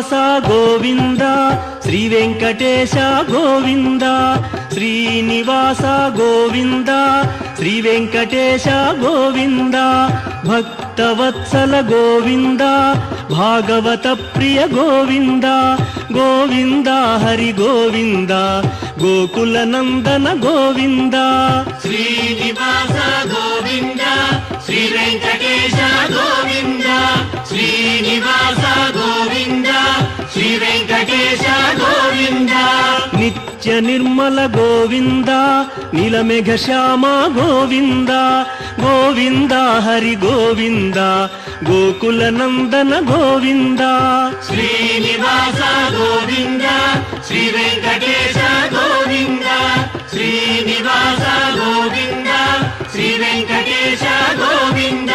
శ్రీనివాస గోవింద శ్రీ వెంకటేశ గోవింద శ్రీనివాస గోవింద శ్రీ వెంకటేశ గోవింద భక్తవత్సల గోవింద భాగవత ప్రియ గోవింద గోవింద హరి గోవింద గోకుల నందన గోవింద శ్రీనివాస గోవింద శ్రీ వెంకటేశ గోవింద శ్రీనివాస గోవింద శ్రీ వెంకటేశ గోవింద నిత్య నిర్మల గోవింద నీలమేఘ శ్యామ గోవింద గోవింద హరి గోవింద గోకుల నందన గోవింద శ్రీనివాస గోవింద శ్రీ వెంకటేశ గోవింద శ్రీనివాస గోవింద శ్రీ వెంకటేశ గోవింద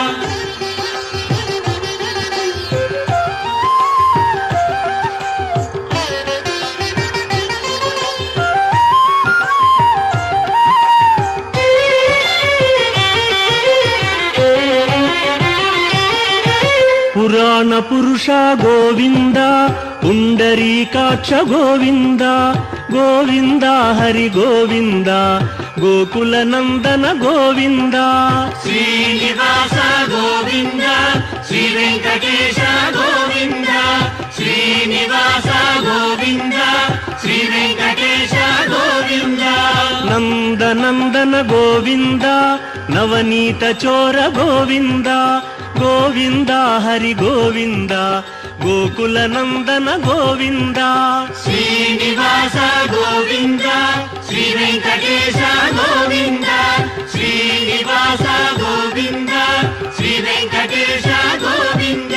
పురాణ పురుష గోవింద పుండరీకాక్ష గోవింద గోవింద హరి గోవింద గోకుల నందన గోవింద శ్రీనివాస గోవింద శ్రీ వెంకటేశ గోవింద శ్రీనివాస గోవింద శ్రీ వెంకటేశ గోవింద నందనందన గోవింద నవనీత చోర గోవింద గోవింద హరి గోవింద గోకుల నందన గోవింద శ్రీనివాస గోవింద శ్రీ వెంకటేశ గోవింద శ్రీనివాస గోవింద శ్రీ వెంకటేశ గోవింద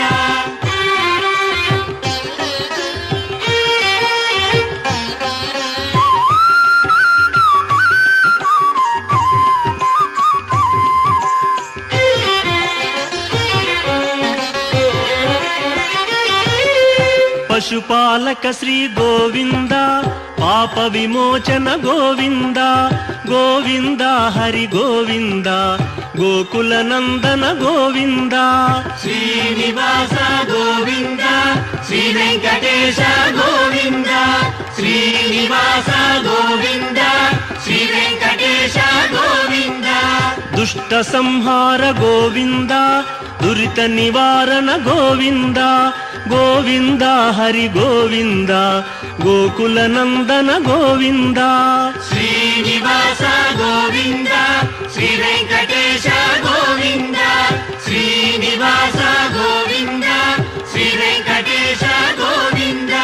పశుపాలక శ్రీ గోవింద పాప విమోచన గోవింద గోవింద హరి గోవింద గోకుల నందన గోవింద శ్రీనివాస గోవింద శ్రీ వెంకటేశ గోవింద శ్రీనివాస గోవింద శ్రీ వెంకటేశ గోవింద దుష్ట సంహార గోవింద దురిత నివారణ గోవింద గోవింద హరి గోవింద గోకుల నందన గోవింద శ్రీనివాస గోవింద శ్రీ వెంకటేశ గోవింద శ్రీనివాస గోవింద శ్రీ వెంకటేశ గోవింద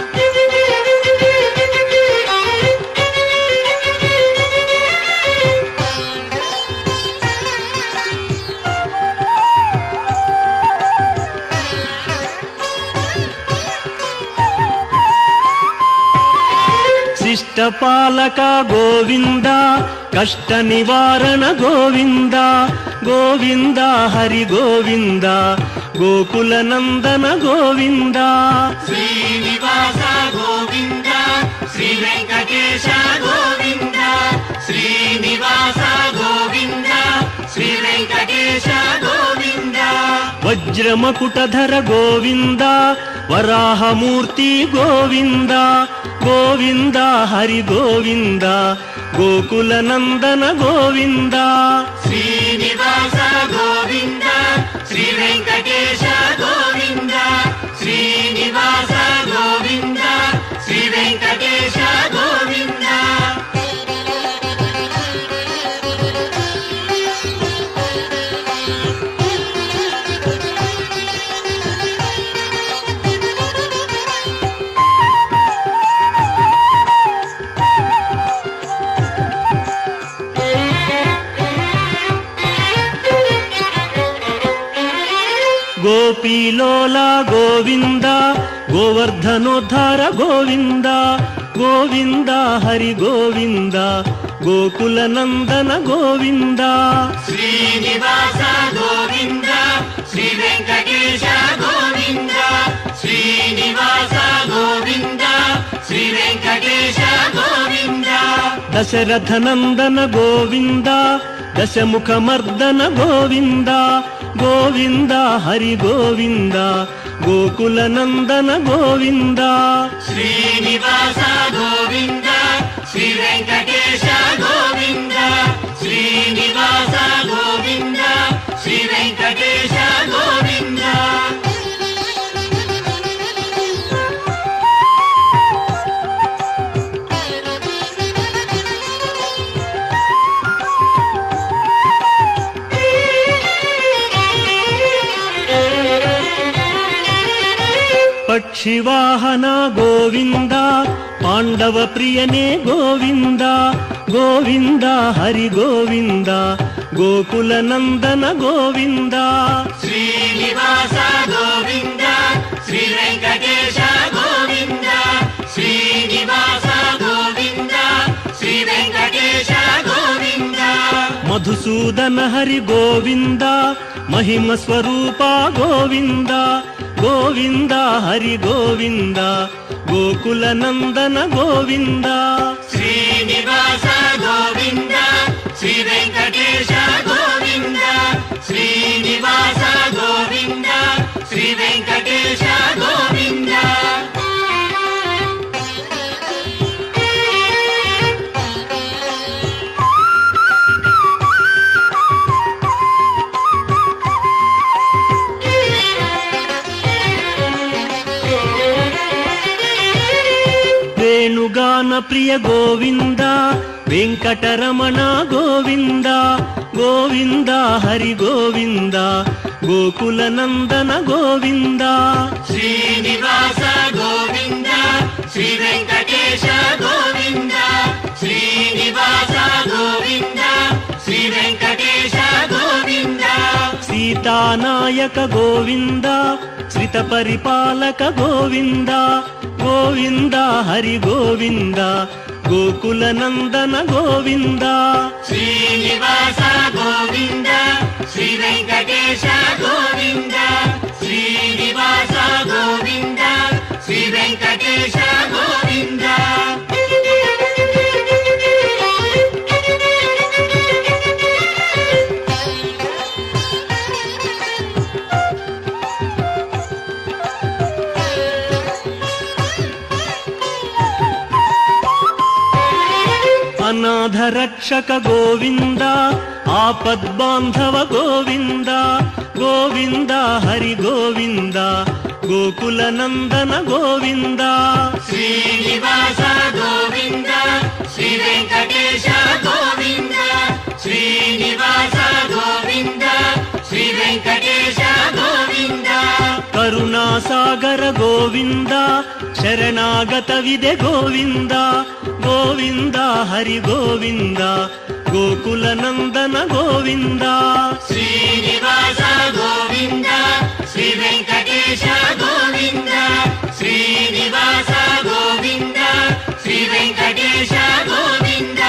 శిష్టపాలక గోవింద కష్ట నివారణ గోవింద గోవింద హరి గోవింద గోకుల నందన గోవింద శ్రీనివాస గోవింద శ్రీ వెంకటేశ గోవింద శ్రీనివాస గోవింద శ్రీ వెంకటేశ గోవింద వజ్రమకుటధర గోవింద వరాహమూర్తి గోవింద గోవింద హరి గోవింద గోకుల నందన గోవింద శ్రీనివాస గోవింద శ్రీ వెంకటేశ గోవింద శ్రీనివాస గోవింద శ్రీ వెంకటేశ గోవింద గోపీలోల గోవింద గోవర్ధనోద్ధార గోవింద గోవింద హరి గోవింద గోకుల నందన గోవింద శ్రీనివాస గోవింద శ్రీ వెంకటేశ గోవింద శ్రీనివాస గోవింద శ్రీ వెంకటేశ గోవింద దశరథ నందన గోవింద దశముఖమర్దన గోవింద గోవింద హరి గోవింద గోకుల నందన గోవింద శ్రీనివాస గోవింద శ్రీ వెంకటేశ గోవింద శ్రీనివాస గోవింద శ్రీ వెంకటేశ గోవింద పక్షివాహన గోవింద పాండవ ప్రియనే గోవింద గోవింద హరి గోవింద గోకుల నందన గోవింద శ్రీనివాస గోవింద శ్రీ వెంకటేశ గోవింద శ్రీనివాస గోవింద శ్రీ వెంకటేశ గోవింద మధుసూదన హరి గోవింద మహిమ స్వరూప గోవింద గోవింద హరి గోవింద గోకుల నందన గోవింద శ్రీనివాస గోవింద శ్రీ వెంకటేశ గోవింద శ్రీనివాస గోవింద శ్రీ వెంకటేశ గోవింద వేణుగాన ప్రియ గోవింద వెంకటరమణ గోవింద గోవింద హరి గోవింద గోకుల నందన గోవింద శ్రీనివాస గోవింద శ్రీ వెంకటేశ గోవింద శ్రీనివాస గోవింద శ్రీ వెంకటేశ గోవింద సీతానాయక గోవింద శ్రిత పరిపాలక గోవింద గోవింద హరి గోవింద గోకుల నందన గోవింద శ్రీనివాస గోవింద శ్రీ వెంకటేశ గోవింద శ్రీనివాస గోవింద శ్రీ వెంకటేశ గోవింద అనాథ రక్షక గోవింద ఆపద్బాంధవ గోవింద గోవింద హరి గోవింద గోకుల నందన గోవింద శ్రీనివాస గోవింద శ్రీ వెంకటేశ గోవింద శ్రీనివాస గోవింద శ్రీ వెంకటేశ గోవింద కరుణాసాగర గోవింద శరణాగత విదే గోవింద గోవింద హరి గోవింద గోకుల నందన గోవింద శ్రీనివాస గోవింద శ్రీ వెంకటేశ గోవింద శ్రీనివాస గోవింద శ్రీ వెంకటేశ గోవింద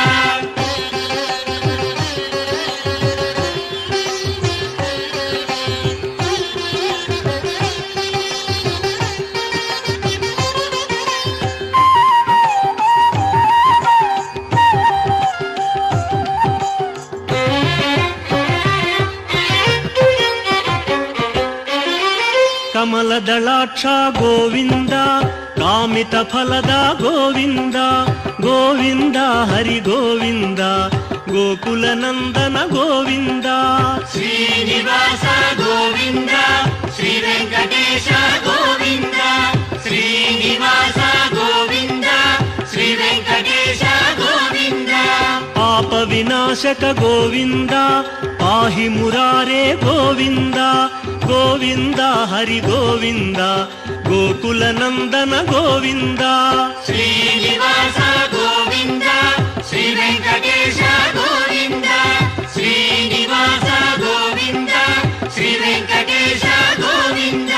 ಕಮಲದಳಾಕ್ಷ ಗೋವಿಂದ ಕಾಮಿತ ಫಲದ ಗೋವಿಂದ ಗೋವಿಂದ ಹರಿ ಗೋವಿಂದ ಗೋಕುಲ ನಂದನ ಗೋವಿಂದ శ్రీనివాస గోవింద శ్రీ వెంకటేశ గోవింద శ్రీనివాస గోవింద శ్రీ వెంకటేశ గోవింద పాప వినాశక గోవింద పాహి మురారే గోవింద గోవింద హరి గోవింద గోకుల నందన గోవింద శ్రీనివాస గోవింద శ్రీ వెంకటేశ గోవింద శ్రీనివాస గోవింద శ్రీ వెంకటేశ గోవింద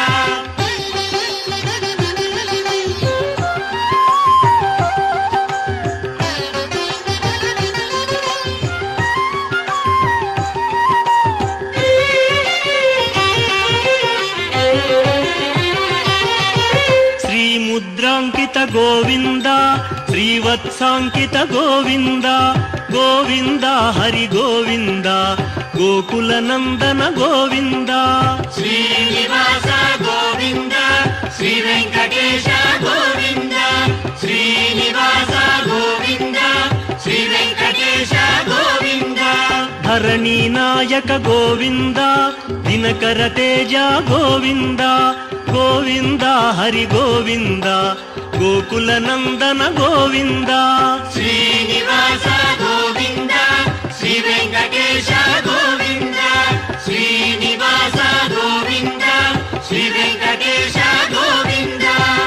శ్రీ ముద్రాంకిత గోవింద శ్రీవత్సాంకిత గోవింద గోవింద హరి గోవింద గోకుల నందన గోవింద శ్రీనివాస గోవింద శ్రీ వెంకటేశ గోవింద శ్రీనివాస గోవింద శ్రీ వెంకటేశ గోవింద ధరణీ నాయక గోవింద దినకర తేజ గోవింద గోవింద హరి గోవింద గోకుల నందన గోవింద శ్రీనివాస గోవింద శ్రీ వెంకటేశ గోవింద శ్రీనివాస గోవింద శ్రీ వెంకటేశ గోవింద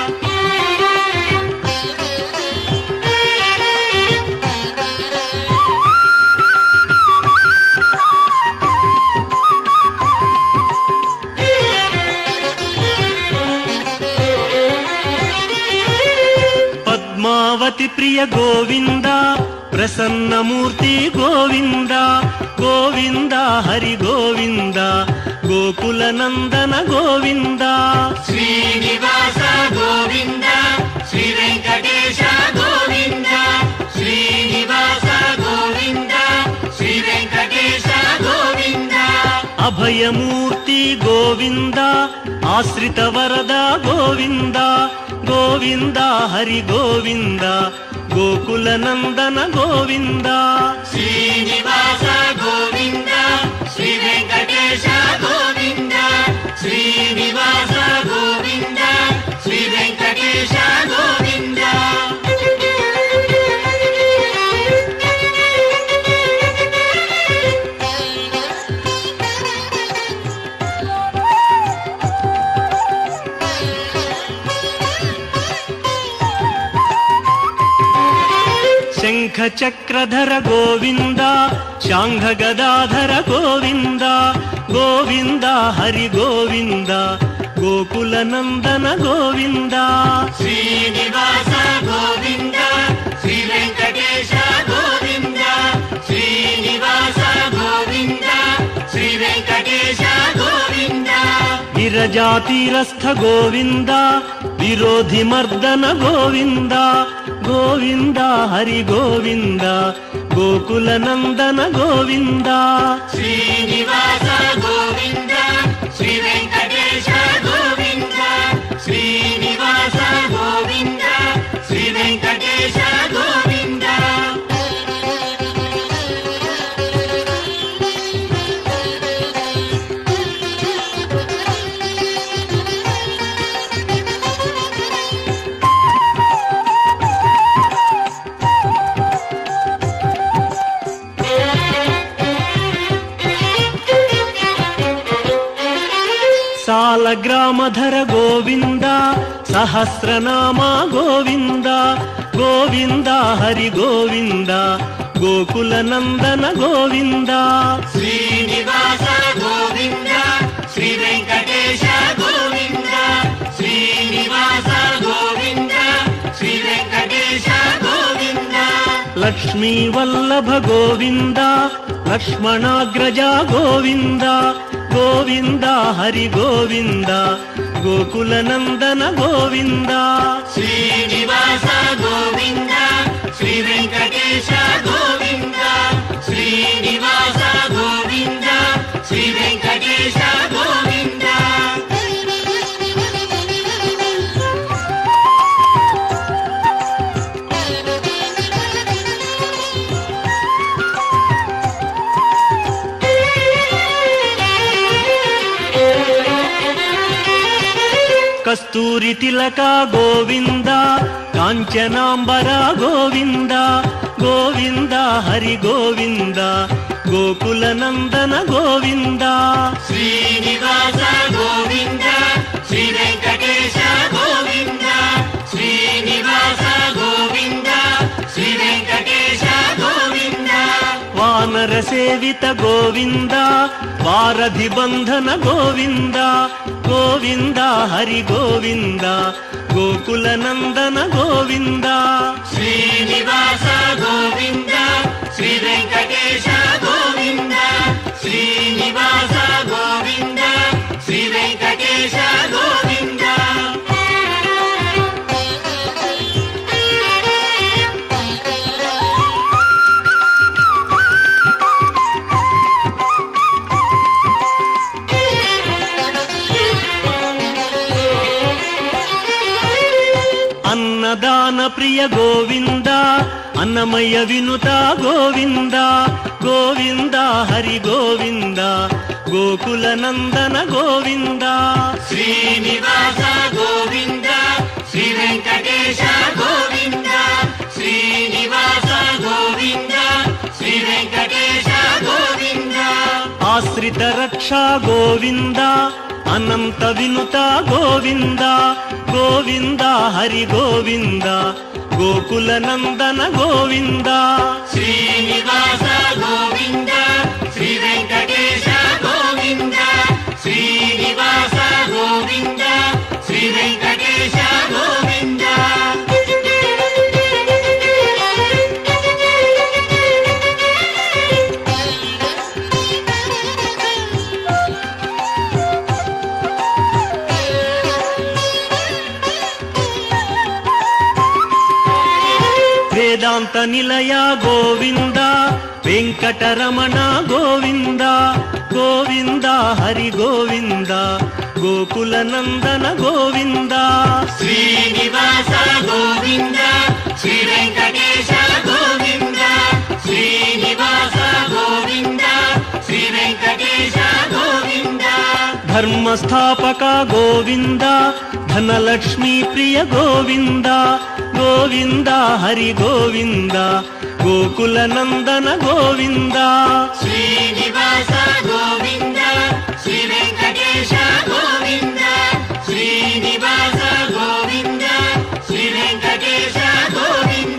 పద్మావతి ప్రియ గోవింద ప్రసన్నమూర్తి గోవింద గోవింద హరి గోవింద గోకుల నందన గోవింద శ్రీనివాస గోవింద శ్రీ వెంకటేశ గోవింద శ్రీనివాస గోవింద శ్రీ వెంకటేశ గోవింద అభయమూర్తి గోవింద ఆశ్రిత వరద గోవింద గోవింద హరి గోవింద గోకుల నందన గోవింద శ్రీనివాస గోవింద శ్రీ వెంకటేశ గోవింద శ్రీనివాస గోవింద శ్రీ వెంకటేశ గోవింద శంఖ చక్రధర గోవింద శాంఘ గదాధర గోవింద గోవింద హరి గోవింద గోకుల నందన గోవింద శ్రీనివాస గోవింద శ్రీ వెంకటేశ గోవింద శ్రీనివాస గోవింద శ్రీ వెంకటేశ గోవింద విరజాతీరస్థ గోవింద విరోధి మర్దన గోవింద గోవింద హరి గోవింద గోకుల నందన గోవింద శ్రీనివాస గోవింద శ్రీ వెంకటేశ గోవింద శ్రీనివాస గోవింద శ్రీ వెంకటేశ గోవింద సాలగ్రామధర గోవింద సహస్రనామ గోవింద గోవింద హరి గోవింద గోకుల నందన గోవింద శ్రీనివాస గోవింద శ్రీ వెంకటేశ గోవింద శ్రీనివాస గోవింద శ్రీ వెంకటేశ గోవింద లక్ష్మీ వల్లభ గోవింద లక్ష్మణాగ్రజ గోవింద గోవింద హరి గోవింద గోకుల నందన గోవింద శ్రీనివాస గోవింద శ్రీ వెంకటేశ గోవింద శ్రీనివాస గోవింద శ్రీ వెంకటేశ గోవింద కస్తూరి తిలక గోవింద కాంచనాంబర గోవింద గోవింద హరి గోవింద గోకుల నందన గోవింద శ్రీనివాస గోవింద శ్రీ వెంకటేశ గోవింద శ్రీనివాస గోవింద శ్రీ వెంకటేశ గోవింద వానర సేవిత గోవింద వారధి బంధన గోవింద గోవింద హరి గోవింద గోకుల నందన గోవింద శ్రీనివాస గోవింద శ్రీ వెంకటేశ గోవింద శ్రీనివాస గోవింద శ్రీ వెంకటేశ గోవింద ప్రియ గోవింద అన్నమయ్య వినుత గోవింద గోవింద హరి గోవింద గోకుల నందన గోవింద శ్రీనివాస గోవింద శ్రీ వెంకటేశ గోవింద శ్రీనివాస గోవింద శ్రీ వెంకటేశ గోవింద ఆశ్రిత రక్షా గోవింద అనంత వినుత గోవింద గోవింద హరి గోవింద గోకుల నందన గోవింద శ్రీనివాస గోవింద శ్రీ వెంకటేశ గోవింద శ్రీనివాస గోవింద శ్రీ వెంకటేశ గోవింద వేదాంత నిలయ గోవింద వెంకటరమణ గోవింద గోవింద హరి గోవింద గోకుల నందన గోవింద శ్రీనివాస గోవింద శ్రీ వెంకటేశ గోవింద శ్రీనివాస గోవింద శ్రీ వెంకటేశ గోవింద ధర్మస్థాపక గోవింద ధనలక్ష్మీ ప్రియ గోవింద గోవింద హరి గోవింద గోకుల నందన గోవింద శ్రీనివాస గోవింద శ్రీ వెంకటేశ గోవింద శ్రీనివాస గోవింద శ్రీ వెంకటేశ గోవింద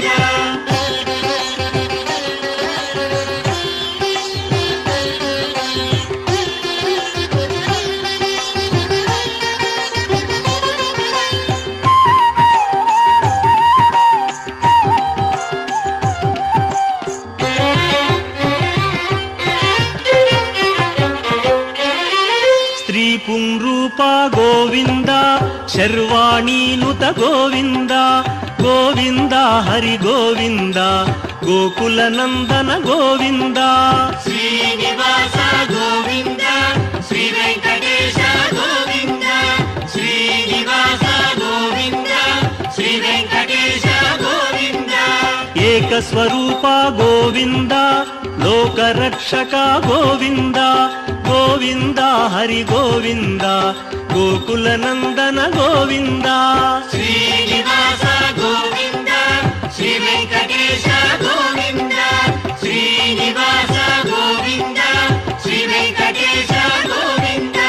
స్త్రీ పుంరూప గోవింద శర్వాణీనుత గోవింద గోవింద హరి గోవింద గోకుల నందన గోవింద శ్రీనివాస గోవింద శ్రీ వెంకటేశ గోవింద శ్రీనివాస గోవింద శ్రీ వెంకటేశ గోవింద ఏకస్వరూప గోవింద లోకరక్షక గోవింద గోవింద హరి గోవింద గోకుల నందన గోవింద శ్రీనివాస గోవింద శ్రీ వెంకటేశ గోవింద శ్రీనివాస గోవింద శ్రీ వెంకటేశ గోవింద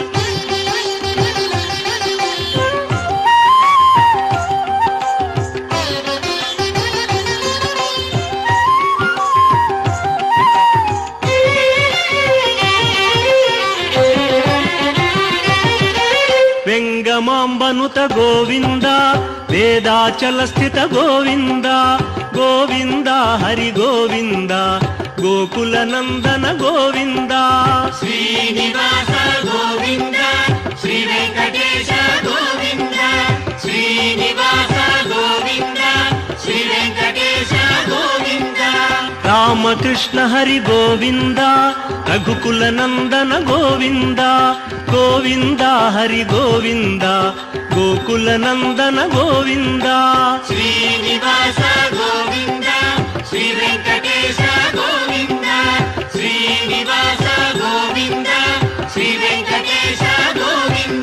వెంగమాంబనుత గోవింద వేదాచల స్థిత గోవింద గోవింద హరి గోవింద గోకుల నందన గోవింద శ్రీనివాస గోవింద శ్రీ వెంకటేశ గోవింద శ్రీనివాస గోవింద శ్రీ వెంకటేశ గోవింద రామకృష్ణ హరి గోవింద రఘుకుల నందన గోవింద గోవింద హరి గోవింద గోకుల నందన గోవింద శ్రీనివాస గోవింద శ్రీ వెంకటేశ గోవింద శ్రీనివాస గోవింద శ్రీ వెంకటేశ గోవింద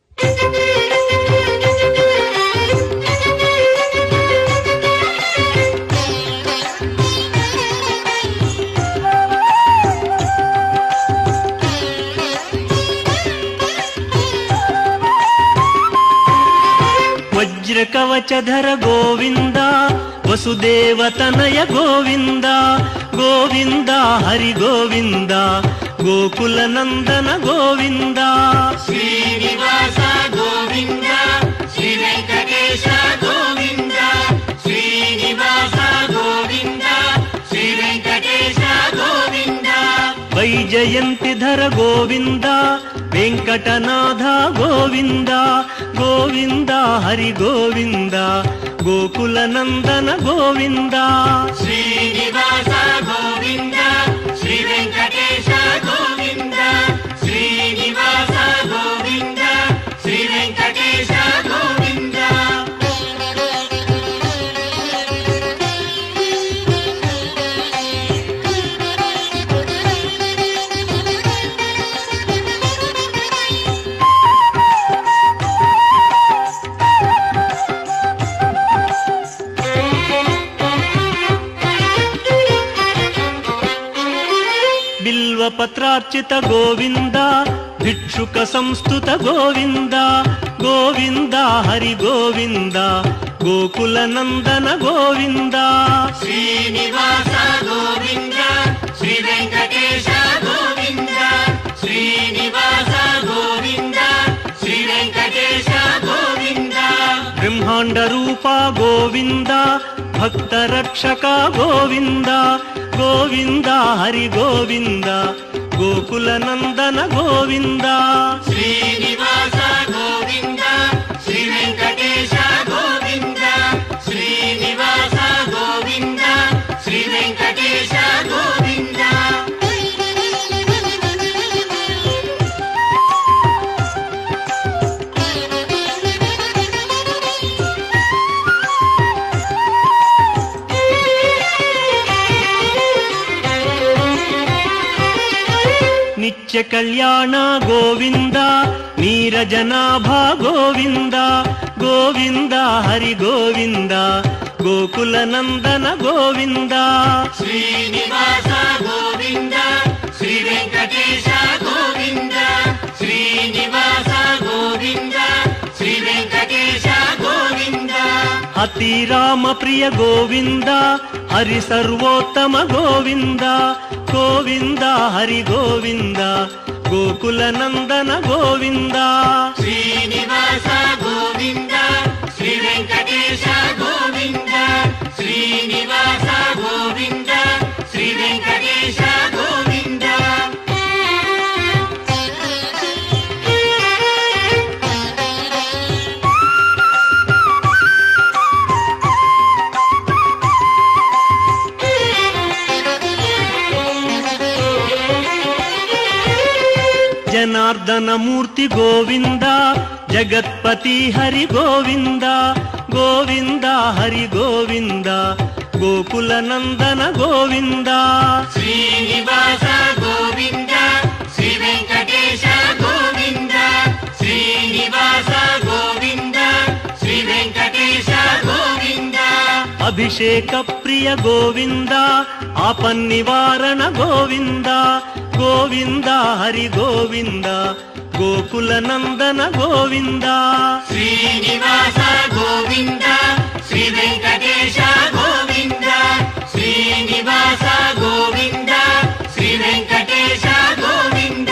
వజ్ర కవచధర గోవింద వసుదేవ తనయ గోవింద గోవింద హరి గోవింద గోకుల నందన గోవింద శ్రీనివాస గోవింద శ్రీ వెంకటేశ గోవింద శ్రీనివాస గోవింద శ్రీ వెంకటేశ గోవింద వైజయంతి ధర గోవింద వెంకటనాథ గోవింద గోవింద హరి గోవింద గోకుల నందన గోవింద శ్రీనివాస గోవింద శ్రీ వెంకటేశ గోవింద శ్రీనివాస గోవింద శ్రీ వెంకటేశ గోవింద బిల్వపత్రార్చిత గోవింద భిక్షుక సంస్థుత గోవింద గోవింద హరి గోవింద గోకుల నందన గోవింద శ్రీనివాస గోవింద శ్రీ వెంకటేశ గోవింద శ్రీనివాస గోవింద శ్రీ వెంకటేశ గోవింద బ్రహ్మాండ రూప గోవింద భక్త రక్షక గోవింద గోవింద హరి గోవింద గోకుల నందన గోవింద శ్రీనివాస గోవింద శ్రీ వెంకటేశ గోవింద శ్రీనివాస గోవింద శ్రీ వెంకటేశ గోవింద నిత్య కళ్యాణ గోవింద నీరజనాభ గోవింద గోవింద హరి గోవింద గోకుల నందన గోవింద శ్రీనివాస గోవింద శ్రీ వెంకటేశ గోవింద శ్రీనివాస గోవింద శ్రీ వెంకటేశ గోవింద అతి రామ ప్రియ గోవింద హరి సర్వోత్తమ గోవింద గోవింద హరి గోవింద గోకుల నందన గోవింద శ్రీనివాస గోవింద శ్రీ వెంకటేశ గోవింద శ్రీనివాస గోవింద శ్రీ వెంకటేశ గోవింద జనార్దన మూర్తి గోవింద జగత్పతి హరి గోవింద గోవింద హరి గోవింద గోకుల నందన గోవింద శ్రీనివాస గోవింద శ్రీ వెంకటేశ గోవింద శ్రీనివాస గోవింద శ్రీ వెంకటేశ గోవింద అభిషేక ప్రియ గోవింద ఆపన్నివారణ గోవింద గోవింద హరి గోవింద గోకుల నందన గోవింద శ్రీనివాస గోవింద శ్రీ వెంకటేశ గోవింద శ్రీనివాస గోవింద శ్రీ వెంకటేశ గోవింద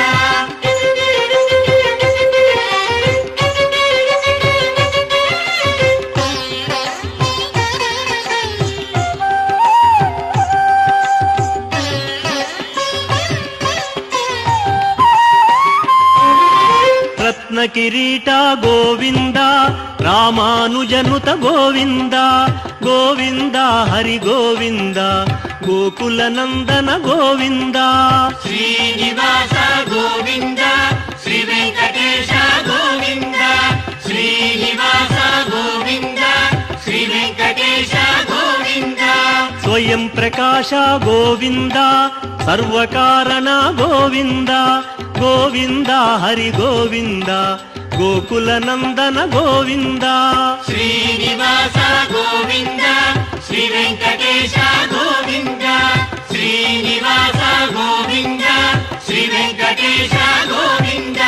రత్న కిరీట గోవింద రామానుజనుత గోవింద గోవింద హరి గోవింద గోకుల నందన గోవింద శ్రీనివాస గోవింద శ్రీ వెంకటేశ గోవింద శ్రీనివాస గోవింద శ్రీ వెంకటేశ గోవింద స్వయం ప్రకాశ గోవింద సర్వకారణ గోవింద గోవింద హరి గోవింద గోకుల నందన గోవింద శ్రీనివాస గోవింద శ్రీ వెంకటేశ గోవింద శ్రీనివాస గోవింద శ్రీ వెంకటేశ గోవింద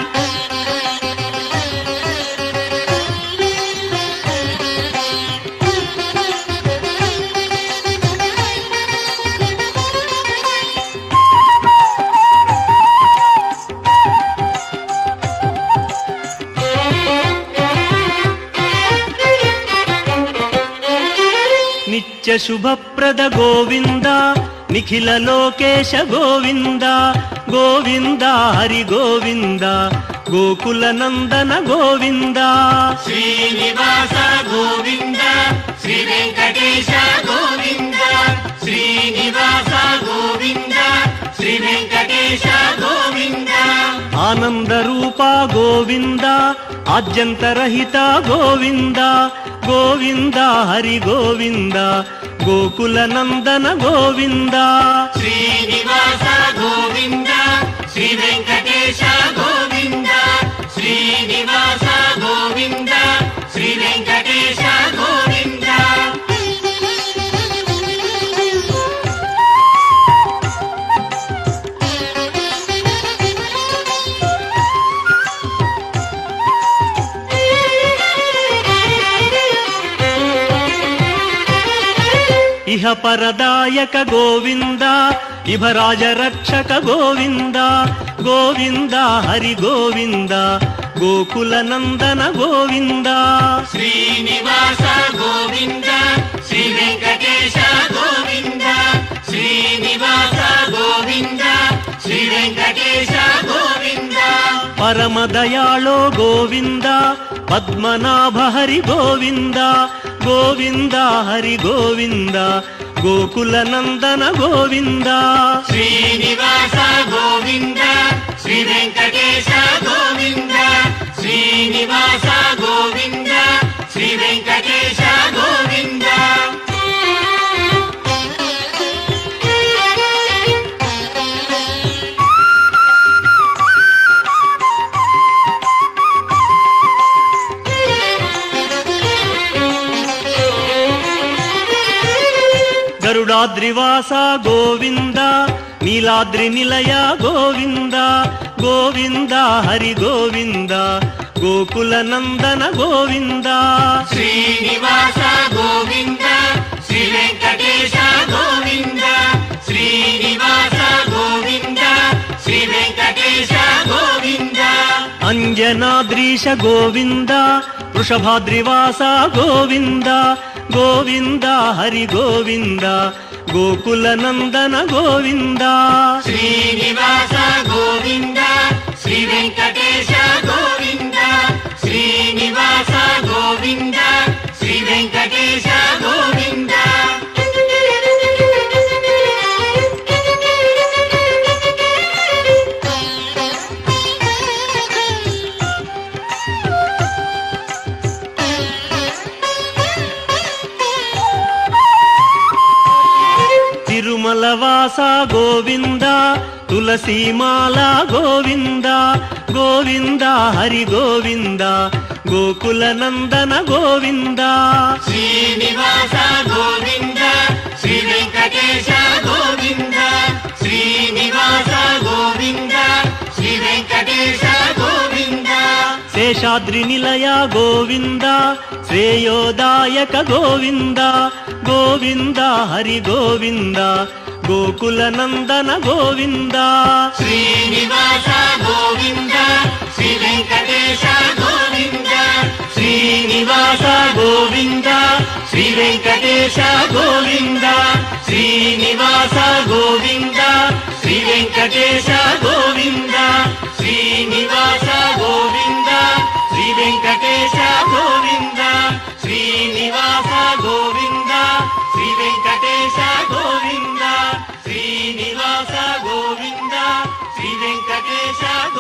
నిత్య శుభప్రద గోవింద నిఖిల లోకేశ గోవింద గోవింద హరి గోవింద గోకుల నందన గోవింద శ్రీనివాస గోవింద శ్రీ వెంకటేశ గోవింద శ్రీనివాస గోవింద శ్రీ వెంకటేశ గోవింద ఆనంద రూప గోవింద ఆద్యంతరహిత గోవింద గోవింద హరి గోవింద గోకుల నందన గోవింద శ్రీనివాస గోవింద శ్రీ వెంకటేశ గోవింద శ్రీనివాస గోవింద శ్రీ వెంకటేశ గోవింద ఇహ పరదాయక గోవింద ఇభరాజ రక్షక గోవింద గోవింద హరి గోవింద గోకుల నందన గోవింద శ్రీనివాస గోవింద శ్రీ వెంకటేశ గోవింద శ్రీనివాస గోవింద శ్రీ వెంకటేశ గోవింద పరమ దయాళో గోవింద పద్మనాభ హరి గోవింద గోవింద హరి గోవింద గోకుల నందన గోవింద శ్రీనివాస గోవింద శ్రీ వెంకటేశ గోవింద శ్రీనివాస గోవింద శ్రీ వెంకటేశ గోవింద గరుడాద్రివాస గోవింద నీలాద్రి నిలయ గోవింద గోవింద హరి గోవింద గోకుల నందన గోవింద శ్రీనివాస గోవింద శ్రీ వెంకటేశ గోవింద శ్రీనివాస గోవింద శ్రీ వెంకటేశ గోవింద అంజనాద్రీశ గోవింద వృషభాద్రివాస గోవింద గోవింద హరి గోవింద గోకుల నందన గోవింద శ్రీనివాస గోవింద శ్రీ వెంకటేశ గోవింద శ్రీనివాస గోవింద శ్రీ వెంకటేశ గోవింద తిరుమల వాస గోవింద తులసీమాల గోవింద గోవింద హరి గోవింద గోకుల నందన గోవింద శ్రీనివాస గోవింద శ్రీ వెంకటేశ గోవింద శ్రీనివాస గోవింద శ్రీ వెంకటేశ గోవింద శేషాద్రి నిలయ గోవింద శ్రేయోదాయక గోవింద గోవింద హరి గోవింద గోకుల నందన గోవింద శ్రీనివాస గోవింద శ్రీ వెంకటేశ గోవింద శ్రీనివాస గోవింద శ్రీ వెంకటేశ గోవింద శ్రీనివాస గోవింద శ్రీ వెంకటేశ గోవింద శ్రీనివాస గోవింద శ్రీ వెంకటేశ గోవింద శ్రీనివాస గోవింద శ్రీ వెంకటేశ గోవింద శ్రీనివాస గోవింద శ్రీ వెంకటేశ